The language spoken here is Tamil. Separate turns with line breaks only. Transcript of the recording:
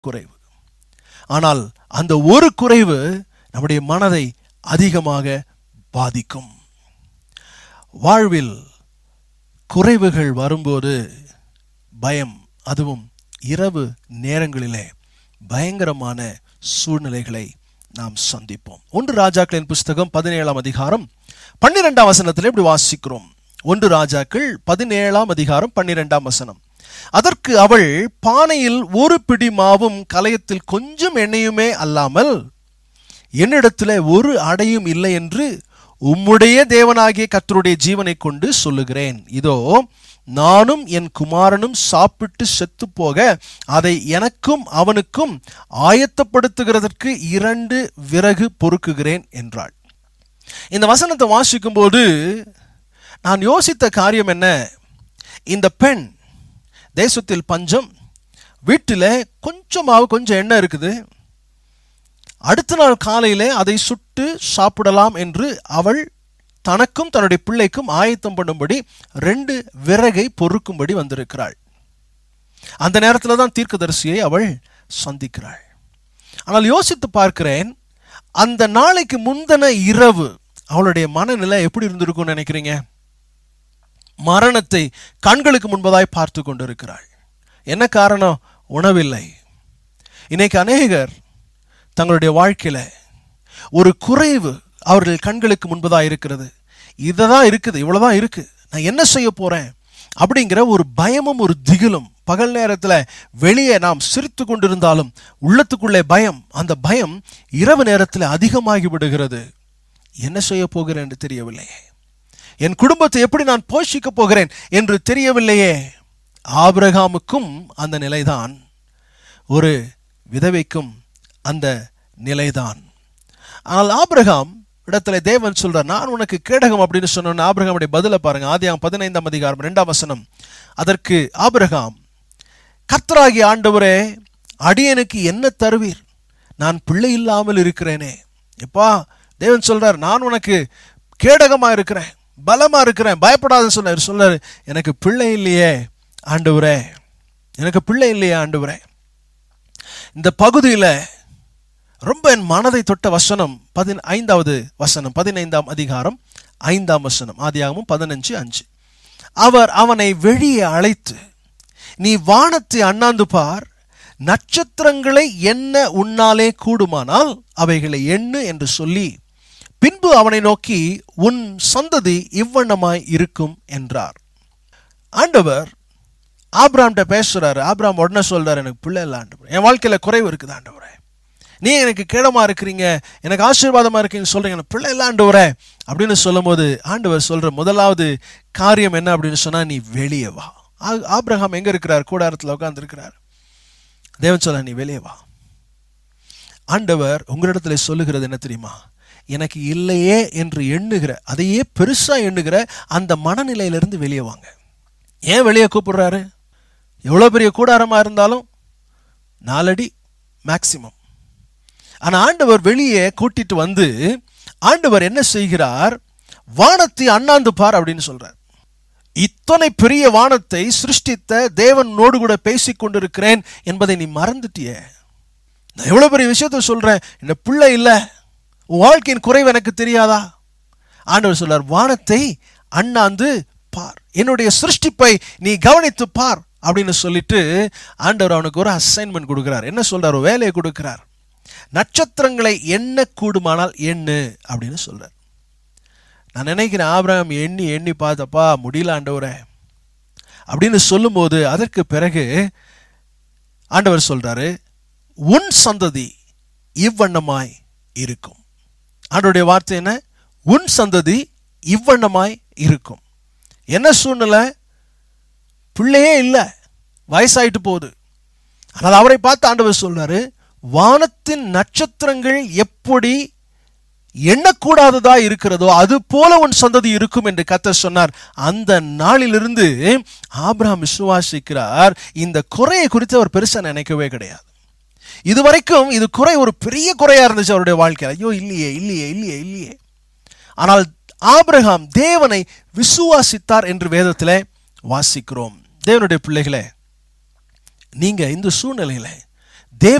குறைவு ஆனால் அந்த ஒரு குறைவு நம்முடைய மனதை அதிகமாக பாதிக்கும் வாழ்வில் குறைவுகள் வரும்போது பயம் அதுவும் இரவு நேரங்களிலே பயங்கரமான சூழ்நிலைகளை நாம் சந்திப்போம் ஒன்று ராஜாக்களின் புஸ்தகம் பதினேழாம் அதிகாரம் பன்னிரெண்டாம் வசனத்தில் இப்படி வாசிக்கிறோம் ஒன்று ராஜாக்கள் பதினேழாம் அதிகாரம் பன்னிரெண்டாம் வசனம் அதற்கு அவள் பானையில் ஒரு பிடி மாவும் கலயத்தில் கொஞ்சம் எண்ணெயுமே அல்லாமல் என்னிடத்தில் ஒரு அடையும் இல்லை என்று உம்முடைய தேவனாகிய கர்த்தருடைய ஜீவனை கொண்டு சொல்லுகிறேன் இதோ நானும் என் குமாரனும் சாப்பிட்டு செத்து போக அதை எனக்கும் அவனுக்கும் ஆயத்தப்படுத்துகிறதற்கு இரண்டு விறகு பொறுக்குகிறேன் என்றாள் இந்த வசனத்தை வாசிக்கும் போது நான் யோசித்த காரியம் என்ன இந்த பெண் தேசத்தில் பஞ்சம் வீட்டில் கொஞ்சமாவது கொஞ்சம் எண்ணெய் இருக்குது அடுத்த நாள் காலையிலே அதை சுட்டு சாப்பிடலாம் என்று அவள் தனக்கும் தன்னுடைய பிள்ளைக்கும் ஆயத்தம் பண்ணும்படி ரெண்டு விறகை பொறுக்கும்படி வந்திருக்கிறாள் அந்த நேரத்தில் தான் தீர்க்கதரிசியை அவள் சந்திக்கிறாள் ஆனால் யோசித்து பார்க்கிறேன் அந்த நாளைக்கு முந்தின இரவு அவளுடைய மனநிலை எப்படி இருந்திருக்கும்னு நினைக்கிறீங்க மரணத்தை கண்களுக்கு முன்பதாய் பார்த்து கொண்டிருக்கிறாள் என்ன காரணம் உணவில்லை இன்னைக்கு அநேகர் தங்களுடைய வாழ்க்கையில ஒரு குறைவு அவர்கள் கண்களுக்கு முன்பதாக இருக்கிறது இதுதான் இருக்குது இவ்வளவுதான் இருக்கு நான் என்ன செய்ய போறேன் அப்படிங்கிற ஒரு பயமும் ஒரு திகிலும் பகல் நேரத்தில் வெளியே நாம் சிரித்து கொண்டிருந்தாலும் உள்ளத்துக்குள்ளே பயம் அந்த பயம் இரவு நேரத்தில் அதிகமாகி விடுகிறது என்ன செய்ய போகிறேன் என்று தெரியவில்லையே என் குடும்பத்தை எப்படி நான் போஷிக்க போகிறேன் என்று தெரியவில்லையே ஆபிரகாமுக்கும் அந்த நிலைதான் ஒரு விதவைக்கும் அந்த நிலைதான் ஆனால் ஆபிரகாம் இடத்துல தேவன் சொல்றார் நான் உனக்கு கேடகம் அப்படின்னு சொன்ன ஆபிரகாமுடைய பதில பாருங்க ஆதியாம் பதினைந்தாம் அதிகாரம் இரண்டாம் வசனம் அதற்கு ஆபிரகாம் கர்த்தராகிய ஆண்டவரே அடியனுக்கு என்ன தருவீர் நான் பிள்ளை இல்லாமல் இருக்கிறேனே எப்பா தேவன் சொல்றார் நான் உனக்கு கேடகமா இருக்கிறேன் பலமா இருக்கிறேன் பயப்படாத சொன்னார் சொன்னார் எனக்கு பிள்ளை இல்லையே ஆண்டவரே எனக்கு பிள்ளை இல்லையே ஆண்டவரே இந்த பகுதியில் ரொம்ப என் மனதை தொட்ட வசனம் பதின் ஐந்தாவது வசனம் பதினைந்தாம் அதிகாரம் ஐந்தாம் வசனம் ஆதியாகமும் பதினஞ்சு அஞ்சு அவர் அவனை வெளியே அழைத்து நீ வானத்தை அண்ணாந்து பார் நட்சத்திரங்களை என்ன உன்னாலே கூடுமானால் அவைகளை எண்ணு என்று சொல்லி பின்பு அவனை நோக்கி உன் சந்ததி இவ்வண்ணமாய் இருக்கும் என்றார் ஆண்டவர் ஆப்ராம்கிட்ட பேசுறாரு ஆப்ராம் உடனே சொல்றாரு எனக்கு பிள்ளை இல்லை ஆண்டவர் என் வாழ்க்கையில குறைவு இருக்குது ஆண்டவரே நீ எனக்கு கேடமா இருக்கிறீங்க எனக்கு ஆசீர்வாதமா இருக்கீங்கன்னு சொல்றீங்க எனக்கு பிள்ளை இல்லை ஆண்டவரே அப்படின்னு சொல்லும்போது ஆண்டவர் சொல்ற முதலாவது காரியம் என்ன அப்படின்னு சொன்னா நீ வெளியே வா ஆ- ஆபிரகாம் எங்க இருக்கிறார் கூடாரத்தில் உட்கார்ந்து இருக்கிறார் தேவன் சொல்ல நீ வெளியே வா ஆண்டவர் உங்களிடத்துல சொல்லுகிறது என்ன தெரியுமா எனக்கு இல்லையே என்று எண்ணுகிற அதையே பெருசா எண்ணுகிற அந்த மனநிலையிலிருந்து வெளியே வாங்க ஏன் வெளியே கூப்பிடுறாரு எவ்வளோ பெரிய கூடாரமா இருந்தாலும் நாலடி மேக்சிமம் ஆனா ஆண்டவர் வெளியே கூட்டிட்டு வந்து ஆண்டவர் என்ன செய்கிறார் வானத்தை அண்ணாந்து பார் அப்படின்னு சொல்றார் இத்தனை பெரிய வானத்தை சிருஷ்டித்த தேவனோடு கூட பேசிக் கொண்டிருக்கிறேன் என்பதை நீ மறந்துட்டியே நான் எவ்வளவு பெரிய விஷயத்த சொல்றேன் இந்த பிள்ளை இல்ல உன் வாழ்க்கையின் குறைவு எனக்கு தெரியாதா ஆண்டவர் சொல்றார் வானத்தை அண்ணாந்து பார் என்னுடைய சிருஷ்டிப்பை நீ கவனித்து பார் அப்படின்னு சொல்லிட்டு ஆண்டவர் அவனுக்கு ஒரு அசைன்மெண்ட் கொடுக்கிறார் என்ன சொல்றார் ஒரு வேலையை கொடுக்கிறார் நட்சத்திரங்களை எண்ண கூடுமானால் எண்ணு அப்படின்னு சொல்றார் நான் நினைக்கிறேன் ஆபிரகாம் எண்ணி எண்ணி பார்த்தப்பா முடியல ஆண்டவரே அப்படின்னு சொல்லும்போது அதற்கு பிறகு ஆண்டவர் சொல்றாரு உன் சந்ததி இவ்வண்ணமாய் இருக்கும் ஆண்டவருடைய வார்த்தை என்ன உன் சந்ததி இவ்வண்ணமாய் இருக்கும் என்ன சூழ்நிலை பிள்ளையே இல்லை வயசாயிட்டு போகுது ஆனால் அவரை பார்த்து ஆண்டவர் சொல்றாரு வானத்தின் நட்சத்திரங்கள் எப்படி எண்ணக்கூடாததா இருக்கிறதோ அது போல உன் சந்ததி இருக்கும் என்று கர்த்தர் சொன்னார் அந்த நாளிலிருந்து ஆபிரகாம் விசுவாசிக்கிறார் இந்த குறையை குறித்து அவர் பெருசா நினைக்கவே கிடையாது இதுவரைக்கும் இது குறை ஒரு பெரிய குறையா இருந்துச்சு அவருடைய வாழ்க்கையில் ஐயோ இல்லையே இல்லையே இல்லையே இல்லையே ஆனால் ஆபிரகாம் தேவனை விசுவாசித்தார் என்று வேதத்திலே வாசிக்கிறோம் தேவனுடைய பிள்ளைகளே நீங்க இந்த சூழ்நிலையில தேவ